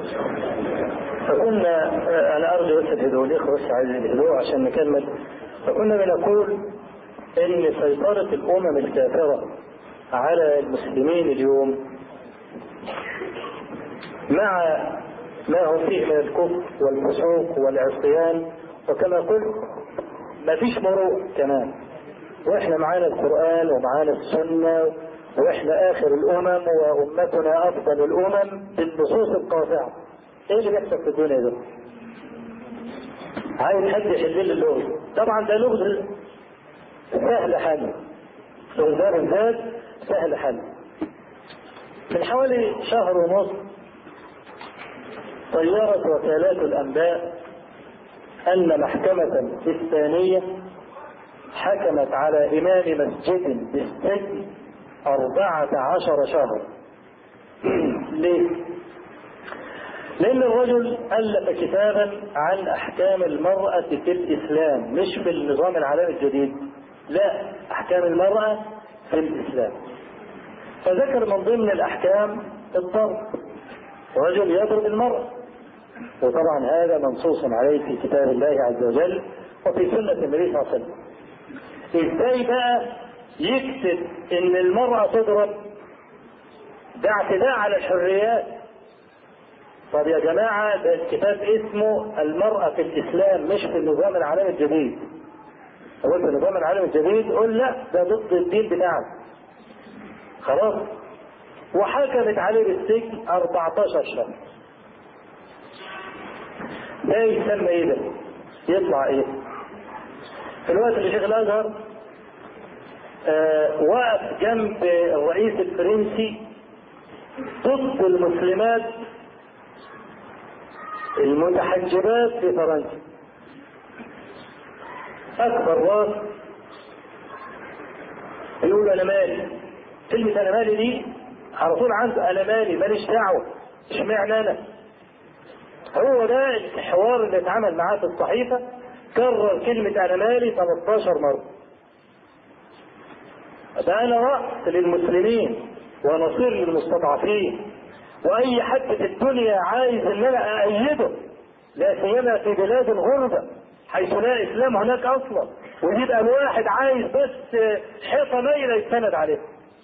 فكنا انا ارجو بس الهدوء الاخوه بس عايز الهدوء عشان نكمل فكنا بنقول ان سيطره الامم الكافره على المسلمين اليوم مع ما هو فيه من الكفر والفسوق والعصيان وكما قلت ما فيش مروء كمان واحنا معانا القرآن ومعانا السنة واحنا اخر الامم وامتنا افضل الامم بالنصوص القاطعة ايه اللي بيحصل في الدنيا ده؟ عايز حد يحل لي اللغز طبعا ده لغز سهل حل لغز ده بالذات سهل حل من حوالي شهر ونصف طيرت وكالات الأنباء أن محكمة إسبانية حكمت على إمام مسجد بالسجن أربعة عشر شهر ليه؟ لأن الرجل ألف كتابا عن أحكام المرأة في الإسلام مش في النظام العالمي الجديد لا أحكام المرأة في الإسلام فذكر من ضمن الأحكام الضرب رجل يضرب المرأة وطبعا هذا منصوص عليه في كتاب الله عز وجل وفي سنة النبي صلى الله عليه وسلم ازاي بقى يكتب ان المرأة تضرب ده اعتداء على الحريات طب يا جماعة ده الكتاب اسمه المرأة في الإسلام مش في النظام العالمي الجديد هو في النظام العالمي الجديد قول لا ده ضد الدين بتاعك خلاص وحكمت عليه بالسجن 14 شهر ده يسمى ايه ده؟ يطلع ايه؟ في الوقت اللي شيخ الازهر آه وقف جنب الرئيس الفرنسي ضد المسلمات المتحجبات في فرنسا اكبر راس يقول انا مالي كلمة انا مالي دي على طول عنده انا مالي ماليش دعوة اشمعنى انا هو ده الحوار اللي اتعمل معاه في الصحيفة كرر كلمة انا مالي 13 مرة ده انا رأس للمسلمين ونصير للمستضعفين واي حد في الدنيا عايز ان انا اأيده لا سيما في بلاد الغربة حيث لا اسلام هناك اصلا ويبقى الواحد عايز بس حيطة مايلة يستند عليها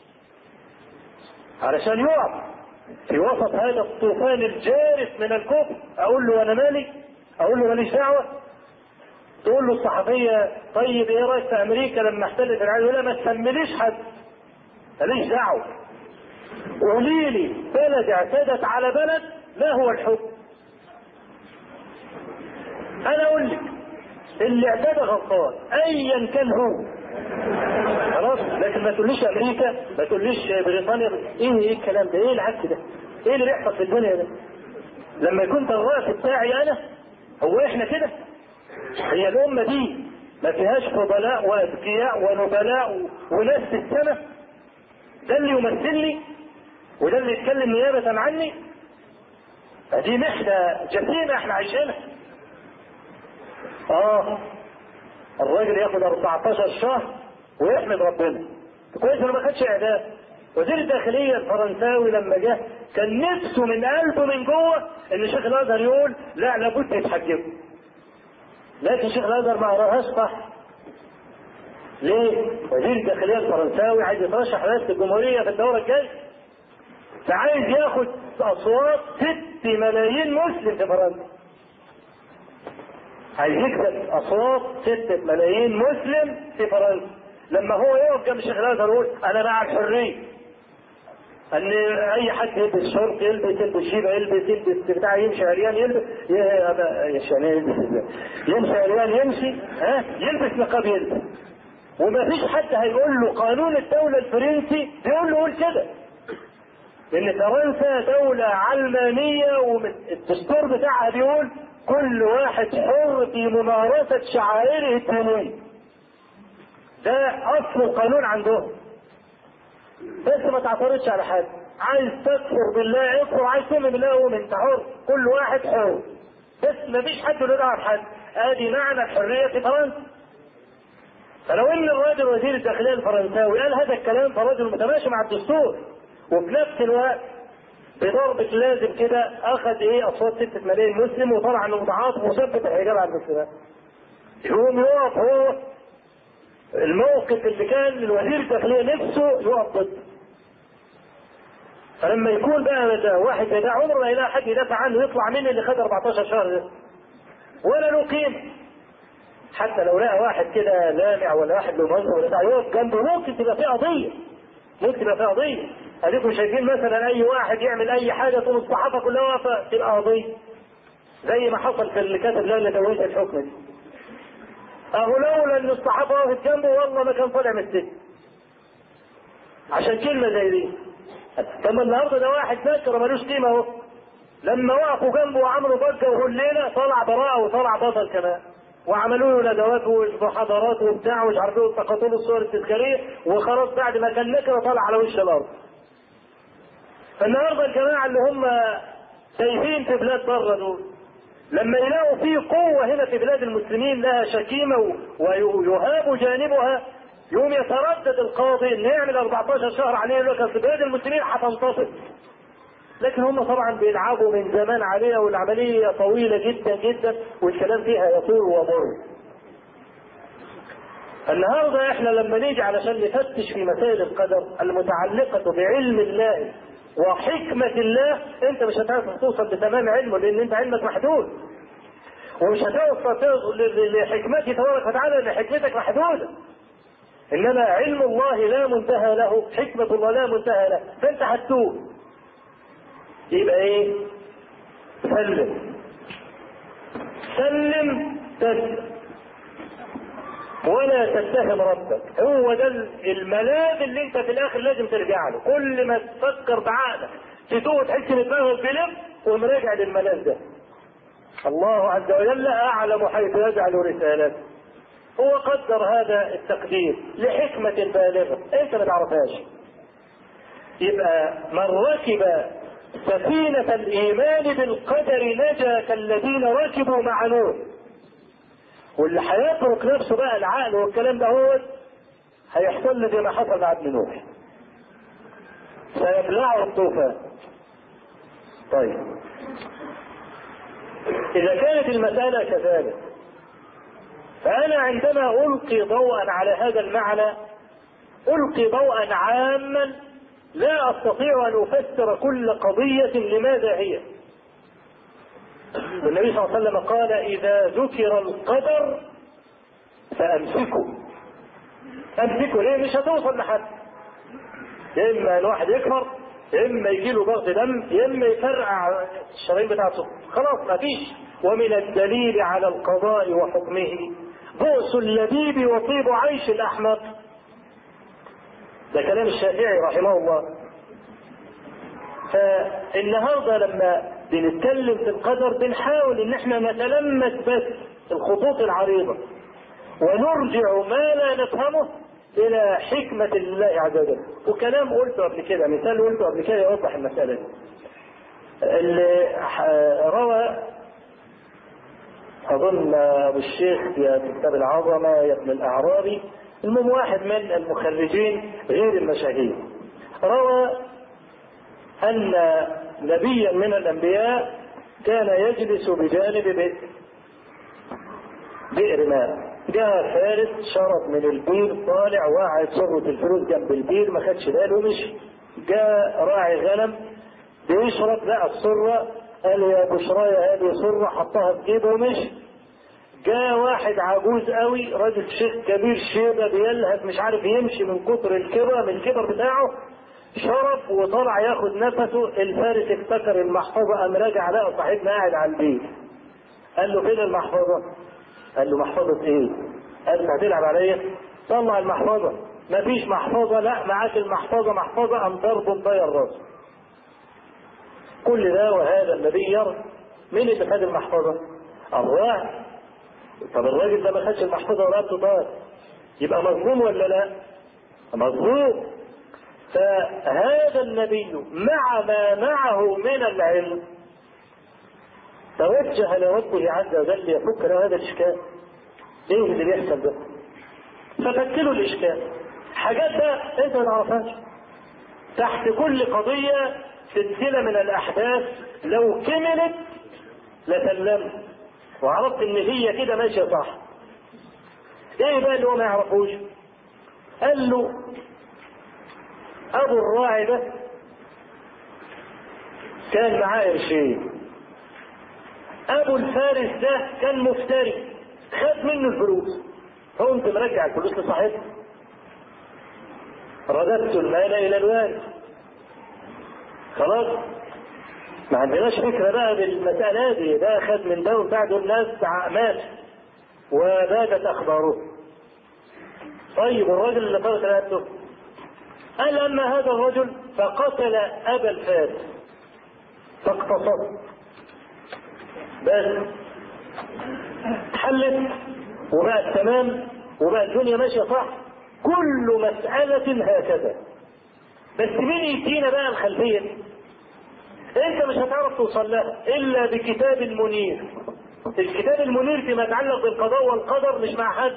علشان يقع في وسط هذا الطوفان الجارف من الكفر اقول له انا مالي اقول له ماليش دعوه تقول له الصحفيه طيب ايه رايك في امريكا لما احتلت العالم يقول ما تسميليش حد ماليش دعوه قولي لي بلد اعتدت على بلد ما هو الحكم انا اقول لك اللي اعتدى غلطان ايا كان هو خلاص لكن ما تقوليش امريكا ما تقوليش بريطانيا ايه ايه الكلام ده ايه العك ده ايه اللي بيحصل في الدنيا ده لما يكون ده الراس بتاعي انا هو احنا كده هي الامه دي ما فيهاش فضلاء واذكياء ونبلاء وناس في السماء ده اللي يمثلني وده اللي يتكلم نيابه عني دي محنه جسيمه احنا عايشينها اه الراجل ياخد 14 شهر ويحمد ربنا كويس انه ما خدش اعدام وزير الداخلية الفرنساوي لما جه كان نفسه من قلبه من جوه ان شيخ الازهر يقول لا لابد يتحجبوا لكن شيخ الازهر ما قراهاش صح ليه؟ وزير الداخلية الفرنساوي عايز يترشح رئاسة الجمهورية في الدورة الجاية ده عايز ياخد اصوات ست ملايين مسلم في فرنسا عايز يكسب اصوات ستة ملايين مسلم في فرنسا لما هو يقف جنب الشيخ الازهر يقول انا مع الحريه ان اي حد يلبس شورت يلبس يلبس شيبه يلبس يلبس بتاع يمشي عريان يلبس يعني يلبس يمشي عريان يمشي ها يلبس نقاب يلبس وما فيش حد هيقول له قانون الدوله الفرنسي يقول له قول كده لان فرنسا دوله علمانيه والدستور بتاعها بيقول كل واحد حر في ممارسه شعائره الدينيه ده اصل القانون عندهم بس ما تعترضش على حد عايز تكفر بالله اكفر عايز تؤمن بالله اؤمن انت حر كل واحد حر بس ما فيش حد له دعوه بحد ادي معنى الحريه في فرنسا فلو ان الراجل وزير الداخليه الفرنساوي قال هذا الكلام فالراجل متماشي مع الدستور وفي نفس الوقت بضربة لازم كده اخذ ايه اصوات ستة ملايين مسلم وطلع انه متعاطف وثبت الحجاب على المسلمات يقوم يقف هو الموقف اللي كان الوزير الداخلية نفسه يقف ضده فلما يكون بقى ده واحد زي ده عمره ما يلاقي حد يدافع عنه يطلع مني اللي خد 14 شهر ده ولا له قيمه حتى لو لقى واحد كده لامع ولا واحد له منظر ولا بتاع يقف جنبه ممكن تبقى فيه قضيه ممكن تبقى فيه قضيه اديكم شايفين مثلا اي واحد يعمل اي حاجه تقوم الصحافه كلها واقفه تبقى قضيه زي ما حصل في اللي كتب لنا دوله الحكم دي اهو لولا ان الصحافه وقفت جنبه والله ما كان طالع من السجن عشان كلمه زي دي طب النهارده ده واحد ذاكر ملوش قيمه اهو لما وقفوا جنبه وعملوا ضجه وهليله طلع براءه وطلع بطل كمان وعملوا له ندوات ومحاضرات وبتاع ومش عارف ايه والتقطوا له الصور التذكاريه وخلاص بعد ما كان نكره طلع على وش الارض. فالنهارده الجماعه اللي هم تايهين في بلاد بره دول لما يلاقوا في قوه هنا في بلاد المسلمين لها شكيمه ويهاب جانبها يوم يتردد القاضي ان يعمل 14 شهر عليه يقول لك في بلاد المسلمين هتنتصر. لكن هم طبعا بيلعبوا من زمان عليها والعمليه طويله جدا جدا والكلام فيها يطول ومر. النهارده احنا لما نيجي علشان نفتش في مسائل القدر المتعلقه بعلم الله وحكمه الله انت مش هتعرف توصل بتمام علمه لان انت علمك محدود. ومش هتوصل لحكمته تبارك وتعالى لان حكمتك محدوده. انما علم الله لا منتهى له حكمة الله لا منتهى له فانت هتتوب يبقى ايه سلم سلم تسلم ولا تتهم ربك هو ده الملاذ اللي انت في الاخر لازم ترجع له كل ما تفكر بعقلك تتوه تحس ان دماغك بلم قوم راجع للملاذ ده الله عز وجل اعلم حيث يجعل رسالته هو قدر هذا التقدير لحكمة بالغة انت ما تعرفهاش يبقى من ركب سفينة الإيمان بالقدر نجا كالذين ركبوا مع نوح واللي هيترك نفسه بقى العقل والكلام ده هو هيحصل له زي ما حصل مع ابن نوح سيبلعه الطوفان طيب إذا كانت المسألة كذلك فأنا عندما ألقي ضوءا على هذا المعنى ألقي ضوءا عاما لا أستطيع أن أفسر كل قضية لماذا هي والنبي صلى الله عليه وسلم قال إذا ذكر القدر فأمسكوا أمسكوا ليه مش هتوصل لحد يا إما الواحد يكفر يا إما يجي له ضغط دم يا إما يفرقع الشرايين بتاعته خلاص ما فيش ومن الدليل على القضاء وحكمه بؤس اللبيب وطيب عيش الأحمق ده كلام الشافعي رحمه الله فالنهارده لما بنتكلم في القدر بنحاول ان احنا نتلمس بس الخطوط العريضة ونرجع ما لا نفهمه الى حكمة الله عز وجل وكلام قلته قبل كده مثال قلته قبل كده يوضح المسألة دي اللي روى أظن أبو الشيخ في كتاب العظمة يا ابن الأعرابي المهم واحد من المخرجين غير المشاهير روى أن نبيا من الأنبياء كان يجلس بجانب بئر بئر ماء جاء فارس شرب من البير طالع وقعد صرة الفلوس جنب البير ما خدش باله ومشي جاء راعي غنم بيشرب لقى الصرة قال يا بشرايا هذه صرة حطها في جيبه ومشي جاء واحد عجوز قوي راجل شيخ كبير شيبة بيلهث مش عارف يمشي من كتر الكبر من الكبر بتاعه شرب وطلع ياخد نفسه الفارس افتكر المحفظة قام راجع لقى صاحبنا قاعد على البيت قال له فين المحفظة؟ قال له محفظة ايه؟ قال له هتلعب عليا؟ طلع المحفظة مفيش محفظة لا معاك المحفظة محفظة قام ضربه مطير راسه كل ده وهذا النبي يرى مين اللي خد المحفظة؟ الراعي طب الراجل ده ما خدش المحفظة ولا طار يبقى مظلوم ولا لا؟ مظلوم فهذا النبي مع ما معه من العلم توجه لربه عز وجل يفك له هذا الاشكال ايه اللي بيحصل ده ففك له الاشكال حاجات بقى انت ما تعرفهاش تحت كل قضيه سلسلة من الأحداث لو كملت لسلمت وعرفت إن هي كده ماشية صح. إيه بقى اللي هو ما يعرفوش؟ قال له أبو الراعي ده كان معاه قرشين. أبو الفارس ده كان مفتري خد منه الفلوس. فقمت مرجع الفلوس لصاحبه. رددت المال إلى الوارث. خلاص ما عندناش فكره بقى بالمساله دي ده خد من ده وبتاع دول ناس مات وبادت اخباره طيب الرجل اللي قتل رقبته قال اما هذا الرجل فقتل ابا الفارس فاقتصد بس حلت وبقت تمام وبقى الدنيا ماشيه صح كل مساله هكذا بس مين يدينا بقى الخلفيه دي؟ انت مش هتعرف توصل لها الا بكتاب المنير الكتاب المنير فيما يتعلق بالقضاء والقدر مش مع حد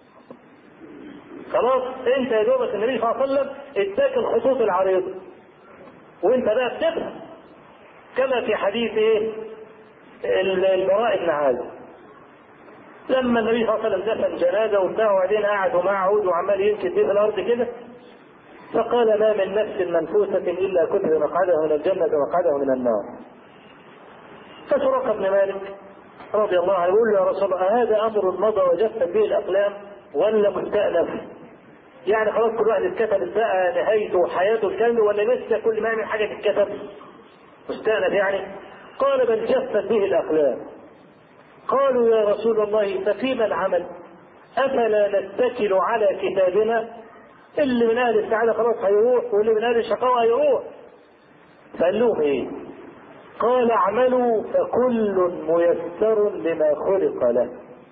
خلاص انت يا دوبك النبي صلى الله عليه وسلم اداك الخطوط العريضه وانت بقى بتفهم كما في حديث ايه البراء بن عازب لما النبي صلى الله عليه وسلم دفن جنازه وبتاع وبعدين قعد ومعه عود وعمال ينكد بيه في الارض كده فقال ما من نفس منفوسة إلا كتب مقعده من الجنة ومقعده من النار. فسرق بن مالك رضي الله عنه يقول له يا رسول الله هذا أمر مضى وجفت به الأقلام ولا مستأنف؟ يعني خلاص كل واحد اتكتب بقى نهايته وحياته الكاملة ولا لسه كل ما يعمل حاجة تتكتب؟ مستأنف يعني؟ قال بل جفت به الأقلام. قالوا يا رسول الله ففيما العمل؟ أفلا نتكل على كتابنا اللي من اهل السعاده خلاص هيروح واللي من اهل الشقاوه هيروح فقال لهم ايه؟ قال اعملوا فكل ميسر لما خلق له.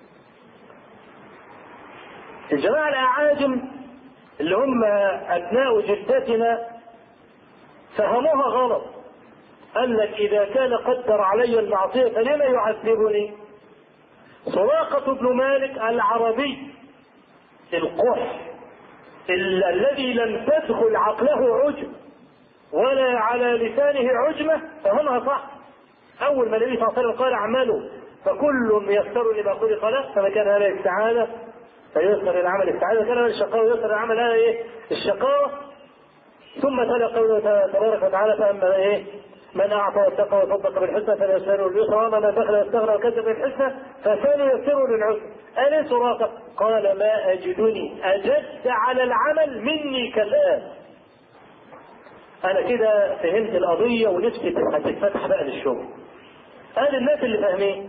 الجماعه الاعاجم اللي هم ابناء جدتنا فهموها غلط. قال لك اذا كان قدر علي المعصيه فلما يعذبني؟ سراقه بن مالك العربي القح ال- الذي لم تدخل عقله عجب ولا على لسانه عجمة فهمها صح أول ما النبي صلى الله عليه وسلم قال اعملوا فكل ميسر لما خلق له فما كان هذا السعادة فيسر العمل السعادة كان هذا الشقاوة يسر العمل هذا إيه الشقاوة ثم تلا قوله تبارك وتعالى فأما إيه من أعطى واتقى وصدق بالحسنى فليسره اليسرى وما من بخل واستغنى وكذب بالحسنى فسنيسره للعسرى أليس سراقة قال ما أجدني أجدت على العمل مني كالآن أنا كده فهمت القضية ونفسي هتتفتح بقى للشغل هذه الناس اللي فاهمين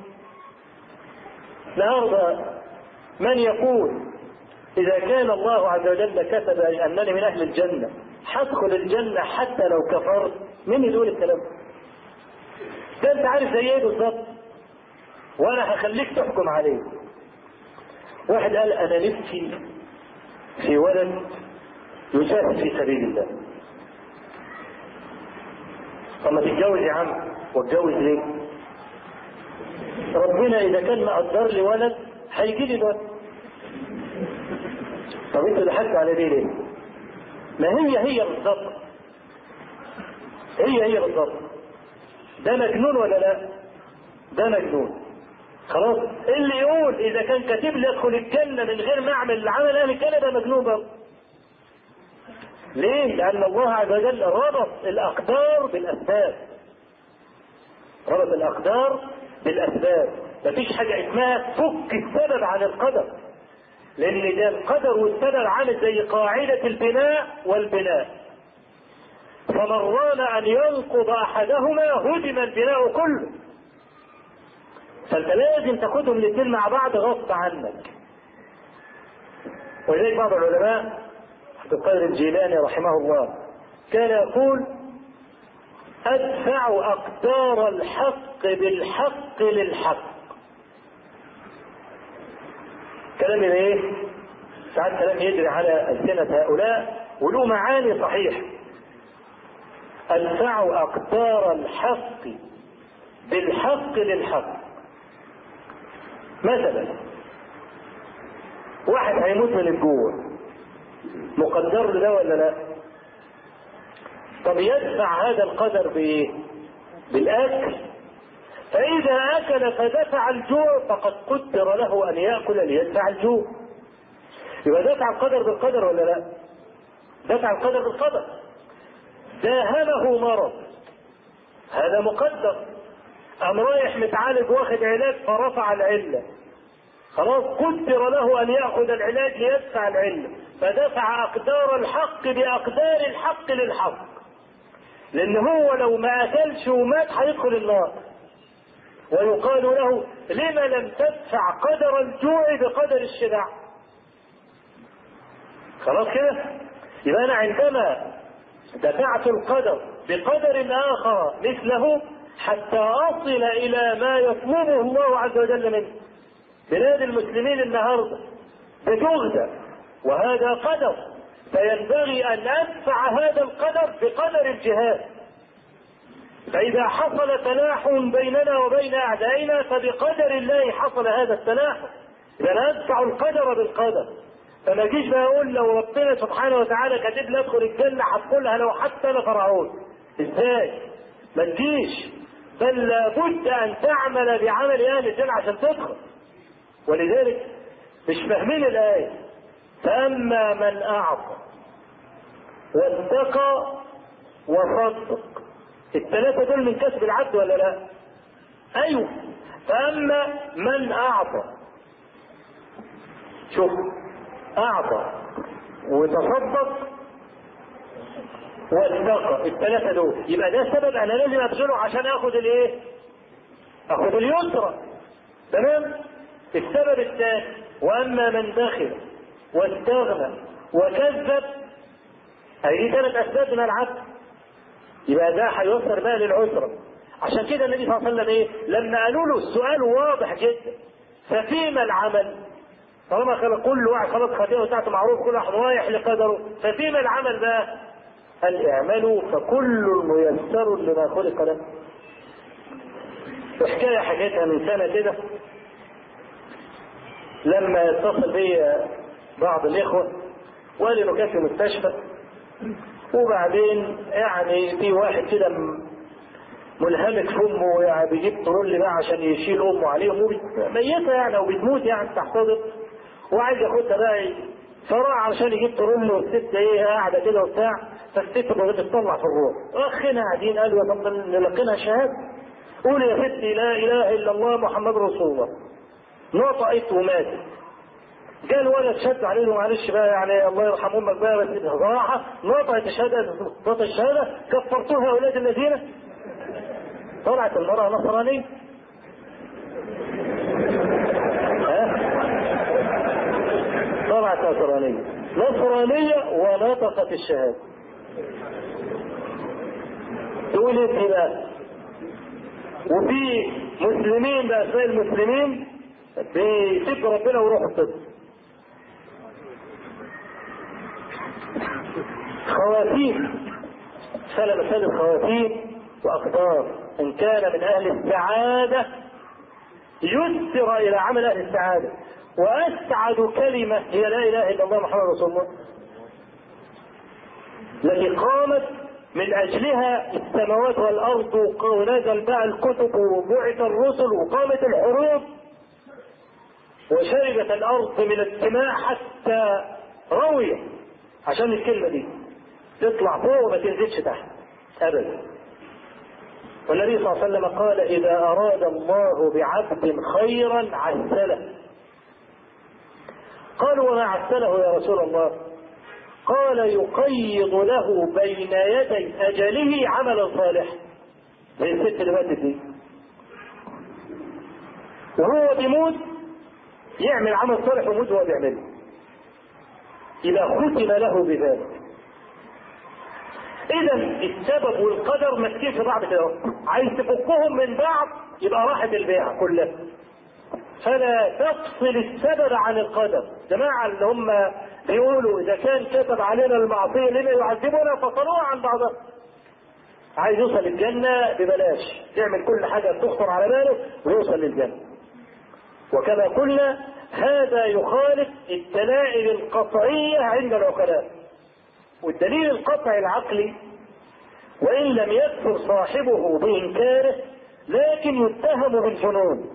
النهارده من يقول إذا كان الله عز وجل كتب أنني من أهل الجنة هدخل الجنة حتى لو كفرت مين يقول الكلام ده أنت عارف زي إيه بالظبط وأنا هخليك تحكم عليه واحد قال أنا نفسي في ولد يسافر في سبيل الله طب ما تتجوز يا عم واتجوز ليه؟ ربنا إذا كان مقدر لي ولد هيجي لي الولد طب انت ضحكت على دي ليه؟ ما هي هي بالظبط هي هي بالظبط ده مجنون ولا لا؟ ده مجنون خلاص اللي يقول اذا كان كاتب لي ادخل الجنه من غير ما اعمل العمل اهل الجنه ده مجنون برضه ليه؟ لأن الله عز وجل ربط الأقدار بالأسباب. ربط الأقدار بالأسباب، مفيش حاجة اسمها فك السبب عن القدر. لأن ده القدر والسبب عامل زي قاعدة البناء والبناء. فمن رام أن ينقض أحدهما هدم البناء كله. فأنت لازم تاخدهم الاثنين مع بعض غصب عنك. ولذلك بعض العلماء عبد القادر الجيلاني رحمه الله كان يقول ادفع اقدار الحق بالحق للحق كلام ايه ساعات كلام يجري على ألسنة هؤلاء وله معاني صحيح ادفع اقدار الحق بالحق للحق مثلا واحد هيموت من الجوع مقدر له ده ولا لا؟ طب يدفع هذا القدر بايه بالاكل فاذا اكل فدفع الجوع فقد قدر له ان ياكل ليدفع الجوع يبقى دفع القدر بالقدر ولا لا دفع القدر بالقدر داهمه مرض هذا مقدر قام رايح متعالج واخد علاج فرفع العله خلاص قدر له ان ياخذ العلاج ليدفع العله فدفع اقدار الحق باقدار الحق للحق لان هو لو ما اكلش ومات هيدخل النار ويقال له لم لم تدفع قدر الجوع بقدر الشبع خلاص كده يبقى انا عندما دفعت القدر بقدر اخر مثله حتى اصل الى ما يطلبه الله عز وجل منه بلاد المسلمين النهارده بتغزى وهذا قدر فينبغي ان ادفع هذا القدر بقدر الجهاد فاذا حصل تلاحم بيننا وبين اعدائنا فبقدر الله حصل هذا التلاحم اذا ادفع القدر بالقدر فما جيش بقى اقول لو ربنا سبحانه وتعالى كاتب لي ادخل الجنه هدخلها لو حتى انا فرعون ازاي؟ ما تجيش بل لابد ان تعمل بعمل اهل الجنه عشان تدخل ولذلك مش فاهمين الايه فاما من اعطى واتقى وصدق الثلاثه دول من كسب العبد ولا لا؟ ايوه فاما من اعطى شوف اعطى وتصدق واتقى الثلاثه دول يبقى ده سبب انا لازم ابذله عشان اخد الايه؟ اخد اليسرى تمام؟ السبب الثاني واما من بخل واستغنى وكذب هذه ثلاث اسباب من العبد يبقى ده هيوصل بقى للعسره عشان كده النبي صلى الله عليه وسلم ايه لما قالوا له السؤال واضح جدا ففيما العمل طالما كان كل واحد خلاص خطيئه بتاعته معروف كل واحد رايح لقدره ففيما العمل بقى قال اعملوا فكل ميسر لما خلق له حكايه حكيتها من سنه كده لما اتصل بي بعض الاخوه وقال انه كان في مستشفى وبعدين يعني في واحد كده ملهمك في امه يعني بيجيب ترول بقى عشان يشيل امه عليهم ميته يعني او بتموت يعني تحتضر وعايز ياخدها بقى فراح علشان يجيب ترول والست ايه قاعده كده وبتاع فالست بتطلع في الروح اخنا قاعدين قالوا يا طب نلقنها شهاده قولي يا ستي لا اله الا الله محمد رسول الله نطقت وماتت جاء الولد شد عليه معلش بقى يعني الله يرحم امك بقى بس بصراحه نطقت الشهاده نطقت الشهاده كفرتوها اولاد الذين طلعت المراه نصرانيه ها طلعت نصرانيه نصرانيه ونطقت الشهاده تقول ايه بقى وفي مسلمين باسماء المسلمين بيسب ربنا ويروحوا الصدق خواتيم سلم سلم خواتيم واقدار ان كان من اهل السعاده يسر الى عمل اهل السعاده واسعد كلمه هي لا اله الا الله محمد رسول الله التي قامت من اجلها السماوات والارض ونزل بقى الكتب وبعث الرسل وقامت الحروب وشربت الارض من الدماء حتى رويت عشان الكلمه دي تطلع فوق وما تنزلش تحت ابدا والنبي صلى الله عليه وسلم قال اذا اراد الله بعبد خيرا عسله قالوا وما عسله يا رسول الله قال يقيض له بين يدي اجله عملا صالحا زي الست اللي ماتت دي وهو بيموت يعمل عمل صالح ويموت وهو بيعمله إذا ختم له بذلك إذا السبب والقدر ماسكين في بعض كده عايز تفكهم من بعض يبقى راحت البيعة كلها فلا تفصل السبب عن القدر جماعة اللي هم بيقولوا إذا كان كتب علينا المعصية لما يعذبنا فصلوها عن بعضها عايز يوصل الجنة ببلاش يعمل كل حاجة تخطر على باله ويوصل للجنة وكما قلنا هذا يخالف الدلائل القطعية عند العقلاء والدليل القطعي العقلي وإن لم يكفر صاحبه بإنكاره لكن يتهم بالجنون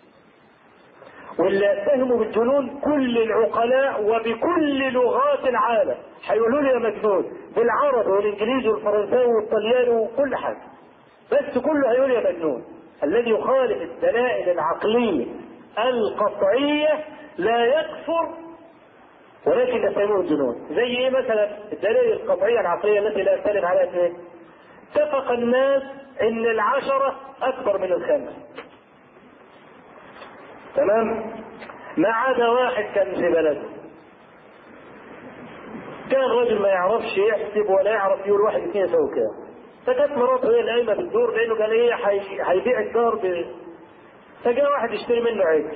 واللي يتهم بالجنون كل العقلاء وبكل لغات العالم هيقولوا لي يا مجنون بالعربي والانجليزي والفرنساوي والطلياني وكل حاجه بس كله هيقول يا مجنون الذي يخالف الدلائل العقليه القطعيه لا يكفر ولكن يتهمه الجنون زي ايه مثلا الدلائل القطعيه العقليه التي لا يختلف عليها اثنين اتفق الناس ان العشره اكبر من الخمس تمام ما عدا واحد كان في بلده كان رجل ما يعرفش يحسب ولا يعرف يقول واحد اثنين يساوي كام فجت مراته هي القايمه بالدور لانه قال ايه هيبيع الدار ب فجاء واحد يشتري منه عجل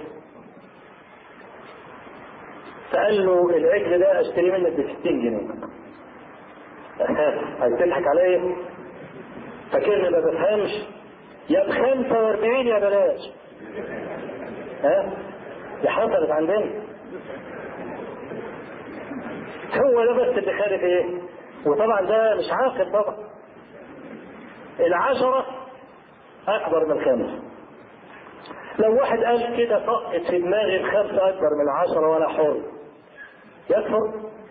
فقال له العجل ده اشتري منك ب 60 جنيه هتضحك عليا فاكرني ما بفهمش يا ب 45 يا بلاش ها دي حصلت عندنا هو ده بس اللي خالف ايه وطبعا ده مش عاقل طبعا العشرة أكبر من الخمسة لو واحد قال كده طقت في دماغي الخمسة أكبر من العشرة ولا حر يكفر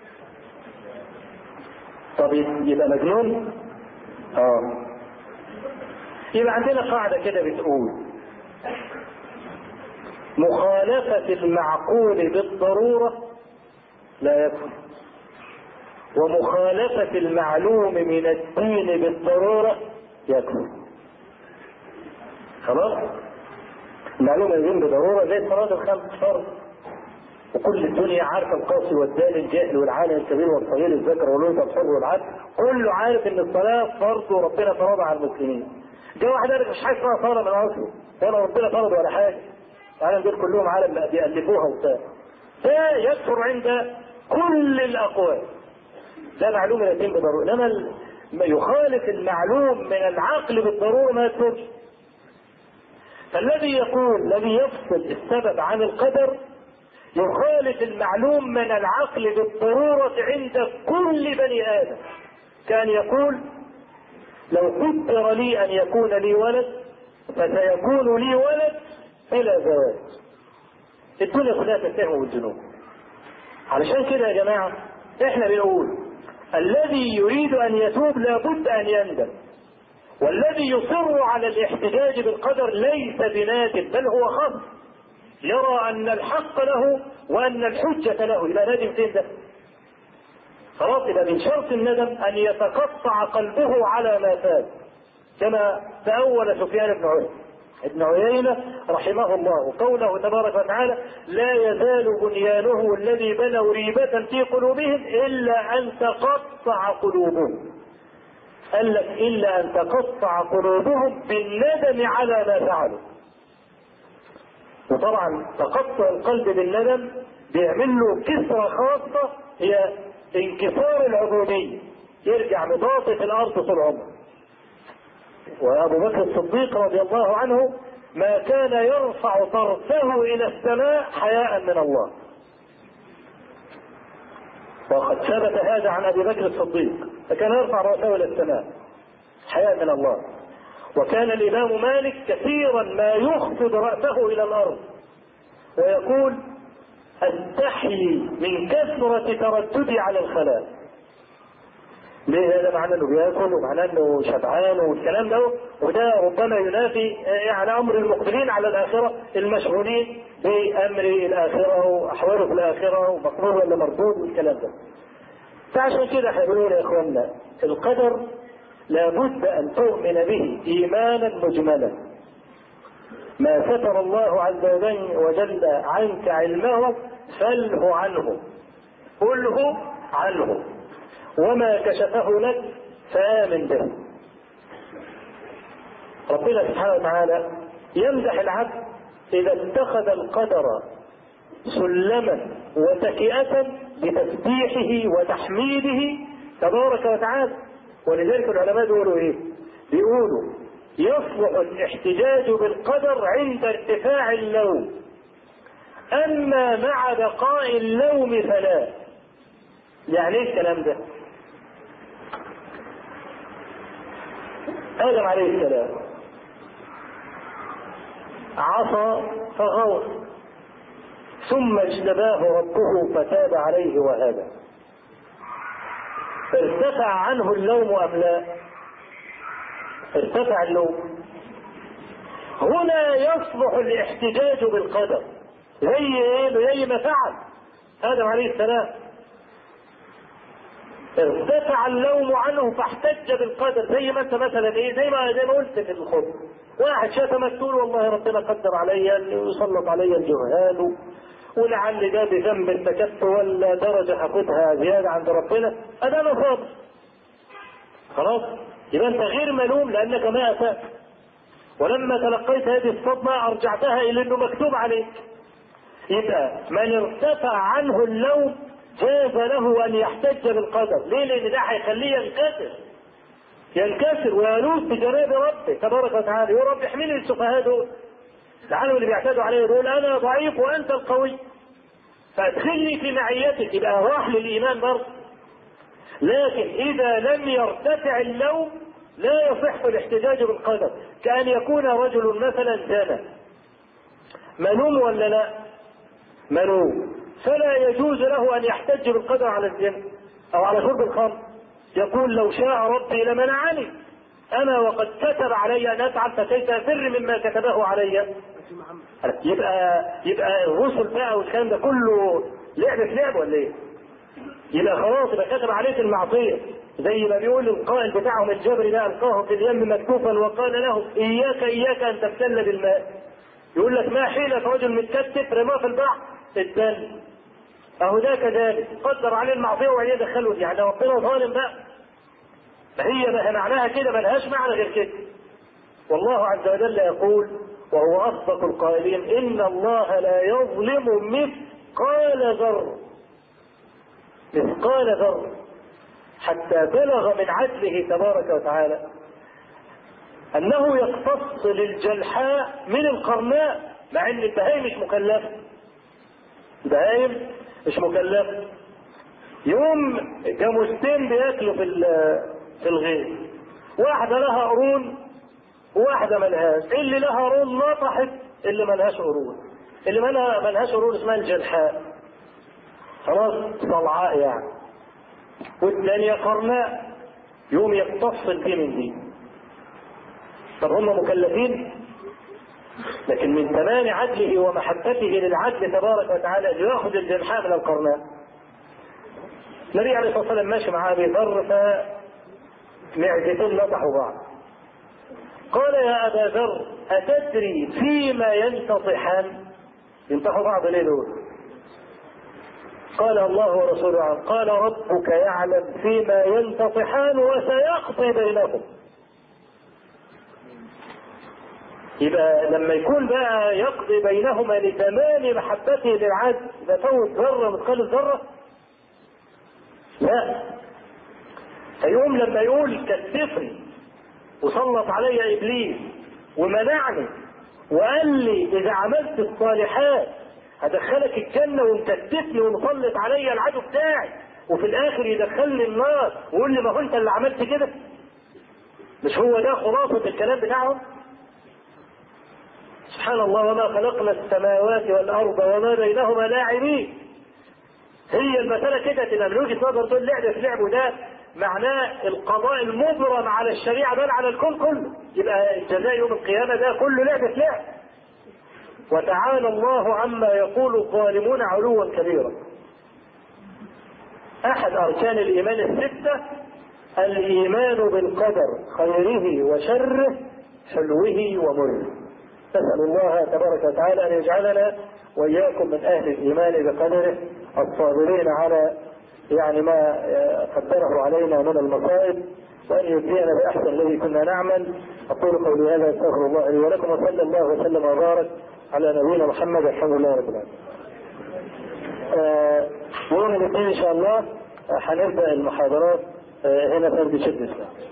طب يبقى مجنون اه يبقى عندنا قاعدة كده بتقول مخالفة المعقول بالضرورة لا يكفر ومخالفة المعلوم من الدين بالضرورة يكفر خلاص المعلومة الدين بضرورة زي الصلاة الخمس فرض وكل الدنيا عارفة القاسي والدال الجاهل والعالم الكبير والصغير الذكر والأنثى الحر والعبد كله عارف إن الصلاة فرض وربنا فرضها على المسلمين جه واحد قال لك مش حاجة اسمها صلاة من أصله ولا ربنا فرض ولا حاجة العالم دول كلهم عالم بيألفوها وبتاع ده يكفر عند كل الأقوال ده معلوم من الدين بالضرورة انما ما يخالف المعلوم من العقل بالضروره ما يكفرش فالذي يقول الذي يفصل السبب عن القدر يخالف المعلوم من العقل بالضرورة عند كل بني آدم كان يقول لو قدر لي أن يكون لي ولد فسيكون لي ولد بلا زواج الدنيا كلها تتهم بالجنون علشان كده يا جماعة احنا بنقول الذي يريد ان يتوب لابد ان يندم والذي يصر على الاحتجاج بالقدر ليس بنادم بل هو خصم يرى ان الحق له وان الحجة له يبقى نادم فين ده؟ خلاص يبقى من شرط الندم ان يتقطع قلبه على ما فات كما تأول سفيان بن عيينة ابن عيينة رحمه الله قوله تبارك وتعالى لا يزال بنيانه الذي بنوا ريبة في قلوبهم إلا أن تقطع قلوبهم قال لك إلا أن تقطع قلوبهم بالندم على ما فعلوا وطبعا تقطع القلب بالندم بيعمل له كسرة خاصة هي انكسار العبودية يرجع مضاطي في الأرض طول عمره وابو بكر الصديق رضي الله عنه ما كان يرفع طرفه الى السماء حياء من الله وقد ثبت هذا عن ابي بكر الصديق فكان يرفع راسه الى السماء حياء من الله وكان الامام مالك كثيرا ما يخفض راسه الى الارض ويقول استحيي من كثره ترددي على الخلاء ليه هذا معناه انه بياكل ومعناه انه شبعان والكلام ده وده ربما ينافي يعني امر المقبلين على الاخره المشغولين بامر الاخره واحواله في الاخره ومقبول ولا مردود والكلام ده. فعشان كده احنا بنقول يا اخواننا القدر لابد ان تؤمن به ايمانا مجملا. ما ستر الله عز وجل عنك علمه فله عنه. قله عنه. وما كشفه لك فآمن به ربنا سبحانه وتعالى يمدح العبد إذا اتخذ القدر سلما وتكئة بتسبيحه وتحميده تبارك وتعالى ولذلك العلماء بيقولوا ايه؟ بيقولوا يصلح الاحتجاج بالقدر عند ارتفاع اللوم اما مع بقاء اللوم فلا يعني ايه الكلام ده؟ آدم عليه السلام عصى فغوى ثم اجتباه ربه فتاب عليه وهدى ارتفع عنه اللوم ام لا ارتفع اللوم هنا يصلح الاحتجاج بالقدر زي ايه زي ما فعل ادم عليه السلام ارتفع اللوم عنه فاحتج بالقدر زي ما انت مثلا ايه زي ما زي ما قلت في الخطبه واحد شتمك تقول والله ربنا قدر عليا ان يسلط عليا الجهال ولعل ده بذنب ارتكبت ولا درجه هاخدها زياده عند ربنا انا انا صابر خلاص يبقى انت غير ملوم لانك ما اسات ولما تلقيت هذه الصدمه ارجعتها الى انه مكتوب عليك يبقى من ارتفع عنه اللوم جاز له ان يحتج بالقدر ليه لان ده هيخليه ينكسر ينكسر ويلوذ بجناب ربه تبارك وتعالى يا رب احملني السفهاء دول لعلهم اللي بيعتادوا عليه دول انا ضعيف وانت القوي فادخلني في معيتك يبقى راح للايمان برضه لكن اذا لم يرتفع اللوم لا يصح الاحتجاج بالقدر كأن يكون رجل مثلا زنى ملوم ولا لا ملوم فلا يجوز له أن يحتج بالقدر على الزنا أو على شرب الخمر يقول لو شاء ربي لمنعني أنا وقد كتب علي أن أفعل فكيف أفر مما كتبه علي يبقى يبقى الرسل بقى والكلام ده كله لعب في لعب ولا ايه؟ يبقى خلاص يبقى كتب عليك المعصيه زي ما بيقول القائل بتاعهم الجبري ده القاه في اليم مكتوفا وقال له اياك اياك ان تبتل بالماء يقول لك ما حيلة رجل متكتف رماه في البحر الدل اهو ده كذلك قدر عليه المعصيه وبعدين يدخله يعني ربنا ظالم بقى فهي بقى معناها كده ملهاش معنى غير كده والله عز وجل يقول وهو اصدق القائلين ان الله لا يظلم مثقال ذره مثقال ذره حتى بلغ من عدله تبارك وتعالى انه يقتص للجلحاء من القرناء مع ان البهائم مش مكلفه البهائم مش مكلفه يوم جاموستين بياكلوا في في الغيط واحده لها قرون وواحده ملهاش اللي لها قرون نطحت اللي ملهاش قرون اللي ملهاش قرون اسمها الجلحاء خلاص صلعاء يعني والثانية قرناء يوم يقتص دي من دي طب هم مكلفين لكن من تمام عدله ومحبته للعدل تبارك وتعالى ليأخذ الجنحاء من القرناء النبي عليه الصلاة والسلام ماشي مع أبي ذر فمعزتين نطحوا بعض قال يا أبا ذر أتدري فيما ينتطحان ينتحوا بعض ليه دول قال الله ورسوله عنه قال ربك يعلم فيما ينتطحان وسيقضي بينهم يبقى لما يكون بقى يقضي بينهما لتمام محبته للعدل يبقى فوت ذره مثقال الذره لا فيقوم لما يقول كتفني وسلط علي ابليس ومنعني وقال لي اذا عملت الصالحات هدخلك الجنه ومكتفني ومسلط عليا العدو بتاعي وفي الاخر يدخلني النار ويقول لي ما هو انت اللي عملت كده مش هو ده خلاصه الكلام بتاعهم سبحان الله وما خلقنا السماوات والارض وما بينهما لاعبين هي المساله كده تبقى من وجهه نظر دول لعب في لعب وده معناه القضاء المبرم على الشريعه بل على الكون كله يبقى الجزاء يوم القيامه ده كله لعب في لعب وتعالى الله عما يقول الظالمون علوا كبيرا احد اركان الايمان السته الايمان بالقدر خيره وشره حلوه ومره نسال الله تبارك وتعالى ان يجعلنا واياكم من اهل الايمان بقدره الصابرين على يعني ما قدره علينا من المصائب وان يجزينا باحسن الذي كنا نعمل اقول قولي هذا استغفر الله لي ولكم وصلى الله وسلم وبارك على نبينا محمد والحمد لله رب العالمين. آه يوم الاثنين ان شاء الله هنبدا المحاضرات آه هنا في ارض شد الاسلام.